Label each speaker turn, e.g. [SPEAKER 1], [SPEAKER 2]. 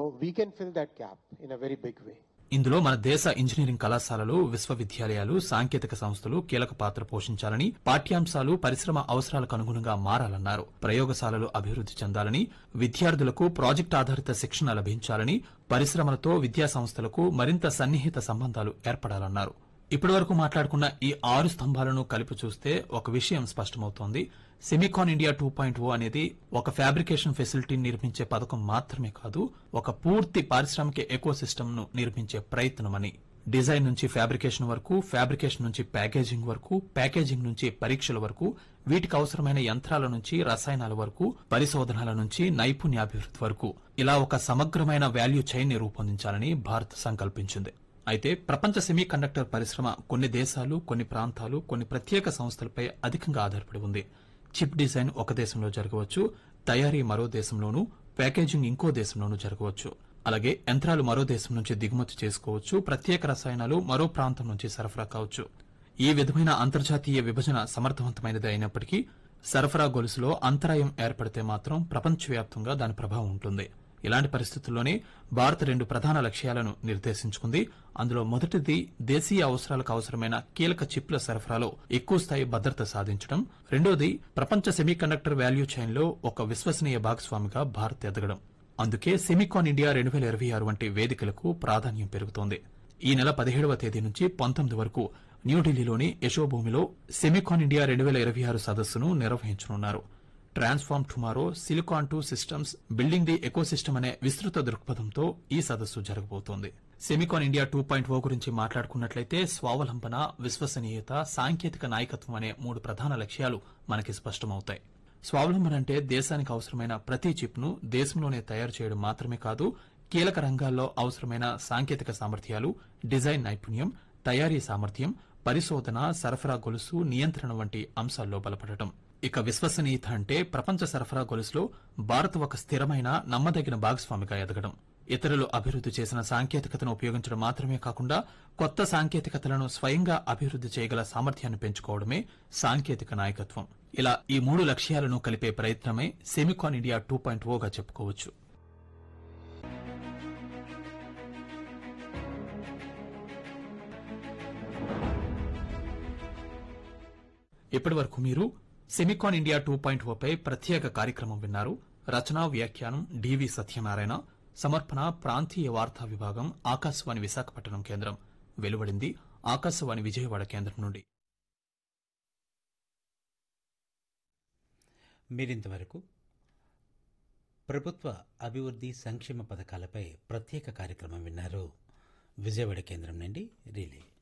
[SPEAKER 1] we can fill that gap in a very big way.
[SPEAKER 2] ఇందులో మన దేశ engineering కళాశాలలు విశ్వవిద్యాలయాలు సాంకేతిక సంస్థలు కీలక పాత్ర పోషించాలని పాఠ్యాంశాలు పరిశ్రమ అవసరాలకు అనుగుణంగా మారాలన్నారు ప్రయోగశాలలు అభివృద్ది చెందాలని విద్యార్థులకు ప్రాజెక్ట్ ఆధారిత శిక్షణ లభించాలని పరిశ్రమలతో విద్యా సంస్థలకు మరింత సన్నిహిత సంబంధాలు ఏర్పడాలన్నారు ఇప్పటివరకు మాట్లాడుకున్న ఈ ఆరు స్తంభాలను కలిపి చూస్తే ఒక విషయం స్పష్టమవుతోంది Semicon India two point O అనేది ఒక ఫ్యాబ్రికేషన్ ఫెసిలిటీని నిర్మించే పథకం మాత్రమే కాదు ఒక పూర్తి పారిశ్రామిక ఎకో ను నిర్మించే ప్రయత్నమని డిజైన్ నుంచి ఫ్యాబ్రికేషన్ వరకు ఫ్యాబ్రికేషన్ నుంచి ప్యాకేజింగ్ వరకు ప్యాకేజింగ్ నుంచి పరీక్షల వరకు వీటికి అవసరమైన యంత్రాల నుంచి రసాయనాల వరకు పరిశోధనల నుంచి నైపుణ్యాభివృద్ధి వరకు ఇలా ఒక సమగ్రమైన వాల్యూ చైన్ ని రూపొందించాలని భారత్ సంకల్పించింది అయితే ప్రపంచ సెమీ కండక్టర్ పరిశ్రమ కొన్ని దేశాలు కొన్ని ప్రాంతాలు కొన్ని ప్రత్యేక సంస్థలపై అధికంగా ఆధారపడి ఉంది చిప్ డిజైన్ ఒక దేశంలో జరగవచ్చు తయారీ మరో దేశంలోనూ ప్యాకేజింగ్ ఇంకో దేశంలోనూ జరగవచ్చు అలాగే యంత్రాలు మరో దేశం నుంచి దిగుమతి చేసుకోవచ్చు ప్రత్యేక రసాయనాలు మరో ప్రాంతం నుంచి సరఫరా కావచ్చు ఈ విధమైన అంతర్జాతీయ విభజన సమర్థవంతమైనది అయినప్పటికీ సరఫరా గొలుసులో అంతరాయం ఏర్పడితే మాత్రం ప్రపంచవ్యాప్తంగా దాని ప్రభావం ఉంటుంది ఇలాంటి పరిస్థితుల్లోనే భారత్ రెండు ప్రధాన లక్ష్యాలను నిర్దేశించుకుంది అందులో మొదటిది దేశీయ అవసరాలకు అవసరమైన కీలక చిప్ల సరఫరాలో ఎక్కువ స్థాయి భద్రత సాధించడం రెండోది ప్రపంచ సెమీకండక్టర్ వాల్యూ చైన్లో ఒక విశ్వసనీయ భాగస్వామిగా భారత్ ఎదగడం అందుకే సెమికాన్ ఇండియా రెండు వేల ఇరవై ఆరు వంటి వేదికలకు ప్రాధాన్యం పెరుగుతోంది ఈ నెల పదిహేడవ తేదీ నుంచి పంతొమ్మిది వరకు న్యూఢిల్లీలోని యశోభూమిలో సెమికాన్ ఇండియా రెండు వేల ఇరవై ఆరు సదస్సును నిర్వహించనున్నారు transform tomorrow silicon to systems building the ecosystem అనే విస్తృత దృక్పథంతో ఈ సదస్సు జరగబోతోంది Semicon India two point O గురించి మాట్లాడుకున్నట్లయితే స్వావలంబన విశ్వసనీయత సాంకేతిక నాయకత్వం అనే మూడు ప్రధాన లక్ష్యాలు మనకి స్పష్టమవుతాయి స్వావలంబన అంటే దేశానికి అవసరమైన ప్రతి చిప్ ను దేశంలోనే తయారు చేయడం మాత్రమే కాదు కీలక రంగాల్లో అవసరమైన సాంకేతిక సామర్థ్యాలు డిజైన్ నైపుణ్యం తయారీ సామర్థ్యం పరిశోధన సరఫరా గొలుసు నియంత్రణ వంటి అంశాల్లో బలపడటం ఇక విశ్వసనీయత అంటే ప్రపంచ సరఫరా గొలుసులో భారత్ ఒక స్థిరమైన నమ్మదగిన భాగస్వామిగా ఎదగడం ఇతరులు అభివృద్ది చేసిన సాంకేతికతను ఉపయోగించడం మాత్రమే కాకుండా కొత్త సాంకేతికతలను స్వయంగా అభివృద్ది చేయగల సామర్థ్యాన్ని పెంచుకోవడమే సాంకేతిక నాయకత్వం ఇలా ఈ మూడు లక్ష్యాలను కలిపే ప్రయత్నమే సెమికాన్ ఇండియా టూ పాయింట్ ఓగా చెప్పుకోవచ్చు ఇప్పటి వరకు మీరు సెమికాన్ ఇండియా టూ పాయింట్ ఓపై ప్రత్యేక కార్యక్రమం విన్నారు రచనా వ్యాఖ్యానం డివి సత్యనారాయణ సమర్పణ ప్రాంతీయ వార్తా విభాగం ఆకాశవాణి విశాఖపట్నం కేంద్రం వెలువడింది ఆకాశవాణి విజయవాడ కేంద్రం నుండి
[SPEAKER 3] మీరింతవరకు ప్రభుత్వ అభివృద్ధి సంక్షేమ పథకాలపై ప్రత్యేక కార్యక్రమం విన్నారు విజయవాడ కేంద్రం నుండి రిలే